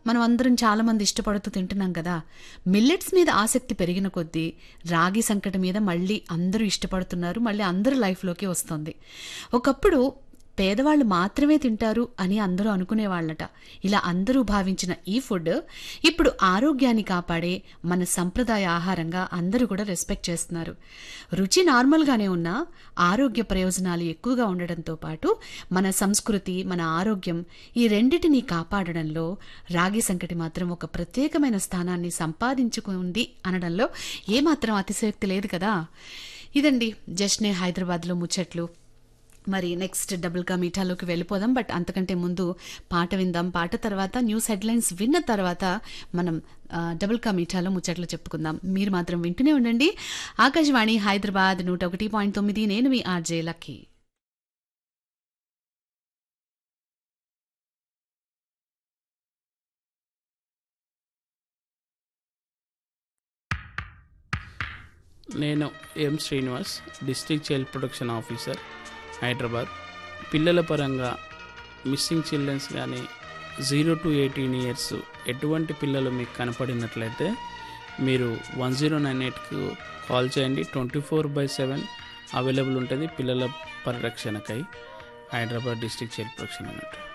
మనం అందరం చాలామంది ఇష్టపడుతూ తింటున్నాం కదా మిల్లెట్స్ మీద ఆసక్తి పెరిగిన కొద్దీ రాగి సంకటి మీద మళ్ళీ అందరూ ఇష్టపడుతున్నారు మళ్ళీ అందరి లైఫ్లోకి వస్తుంది ఒకప్పుడు పేదవాళ్ళు మాత్రమే తింటారు అని అందరూ అనుకునేవాళ్ళట ఇలా అందరూ భావించిన ఈ ఫుడ్ ఇప్పుడు ఆరోగ్యాన్ని కాపాడే మన సంప్రదాయ ఆహారంగా అందరూ కూడా రెస్పెక్ట్ చేస్తున్నారు రుచి నార్మల్గానే ఉన్నా ఆరోగ్య ప్రయోజనాలు ఎక్కువగా ఉండడంతో పాటు మన సంస్కృతి మన ఆరోగ్యం ఈ రెండిటిని కాపాడడంలో రాగి సంకటి మాత్రం ఒక ప్రత్యేకమైన స్థానాన్ని సంపాదించుకుంది అనడంలో ఏమాత్రం అతిశయోక్తి లేదు కదా ఇదండి జస్నే హైదరాబాద్లో ముచ్చట్లు మరి నెక్స్ట్ డబుల్ కా మీఠాలోకి వెళ్ళిపోదాం బట్ అంతకంటే ముందు పాట విందాం పాట తర్వాత న్యూస్ హెడ్లైన్స్ విన్న తర్వాత మనం ఆ, డబుల్ కా మీఠాలో ముచ్చట్లు చెప్పుకుందాం మీరు మాత్రం వింటూనే ఉండండి ఆకాశవాణి హైదరాబాద్ నూట ఒకటి పాయింట్ తొమ్మిది నేను మీ ఆర్జే లక్కీ నేను M Srinivas district child protection officer Hyderabad పిల్లల పరంగా మిస్సింగ్ చిల్డ్రన్స్ కానీ జీరో టు ఎయిటీన్ ఇయర్స్ ఎటువంటి పిల్లలు మీకు కనపడినట్లయితే మీరు వన్ జీరో నైన్ ఎయిట్కు కాల్ చేయండి twenty four by seven available ఉంటుంది పిల్లల పరిరక్షణకై హైదరాబాద్ డిస్ట్రిక్ట్ చైల్డ్ ప్రొటెక్షన్ అన్నట్టు